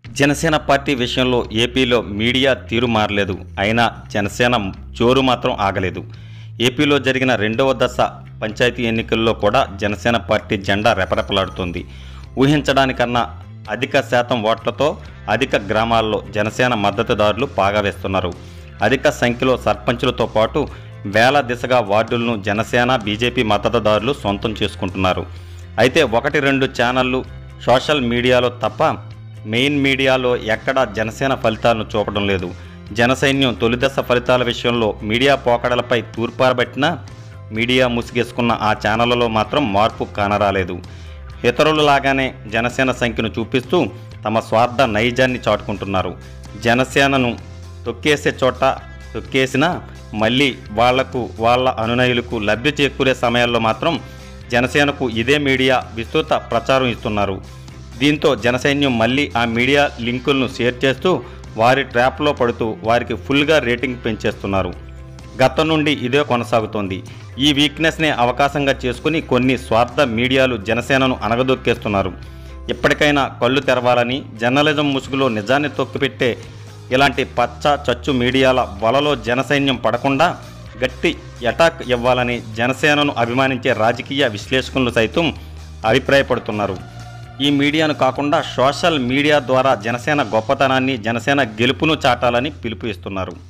Janasena party విషయంలో ఏపీలో media తీరు మారలేదు అయినా జనసేన జోరు మాత్రం ఆగలేదు ఏపీలో జరిగిన రెండవ దశ పంచాయతీ ఎన్నికల్లో కూడా జనసేన పార్టీ జెండా రెపరెపలాడుతుంది ఊహించడానికన్నా అధిక శాతం ఓట్లతో అధిక గ్రామాల్లో జనసేన మద్దతుదారులు పాగా వేస్తున్నారు అధిక సంఖ్యలో సర్పంచులతో పాటు వేల దిశగా వార్డులను జనసేన బీజేపీ మద్దతుదారులు సొంతం చేసుకుంటున్నారు అయితే ఒకటి రెండు ఛానళ్లు సోషల్ మీడియాలో తప్ప మెయిన్ మీడియాలో ఎక్కడా జనసేన ఫలితాలను చూపడం లేదు జనసైన్యం తొలిదశ ఫలితాల విషయంలో మీడియా పోకడలపై తూర్పారబట్టినా మీడియా ముసిగేసుకున్న ఆ ఛానళ్లలో మాత్రం మార్పు కానరాలేదు ఇతరులలాగానే జనసేన సంఖ్యను చూపిస్తూ తమ స్వార్థ నైజాన్ని చాటుకుంటున్నారు జనసేనను తొక్కేసే చోట తొక్కేసినా మళ్ళీ వాళ్లకు వాళ్ళ అనునయులకు లబ్ధి చేకూరే సమయాల్లో మాత్రం జనసేనకు ఇదే మీడియా విస్తృత ప్రచారం ఇస్తున్నారు దీంతో జనసైన్యం మళ్ళీ ఆ మీడియా లింకులను షేర్ చేస్తూ వారి ట్రాప్లో పడుతూ వారికి ఫుల్గా రేటింగ్ పెంచేస్తున్నారు గతం నుండి ఇదే కొనసాగుతోంది ఈ వీక్నెస్నే అవకాశంగా చేసుకుని కొన్ని స్వార్థ మీడియాలు జనసేనను అనగదొక్కేస్తున్నారు ఇప్పటికైనా కళ్ళు తెరవాలని జర్నలిజం ముసుగులో నిజాన్ని తొక్కిపెట్టే ఇలాంటి పచ్చ చచ్చు మీడియాల వలలో జనసైన్యం పడకుండా గట్టి అటాక్ ఇవ్వాలని జనసేనను అభిమానించే రాజకీయ విశ్లేషకులు సైతం అభిప్రాయపడుతున్నారు ఈ మీడియాను కాకుండా సోషల్ మీడియా ద్వారా జనసేన గొప్పతనాన్ని జనసేన గెలుపును చాటాలని పిలుపు ఇస్తున్నారు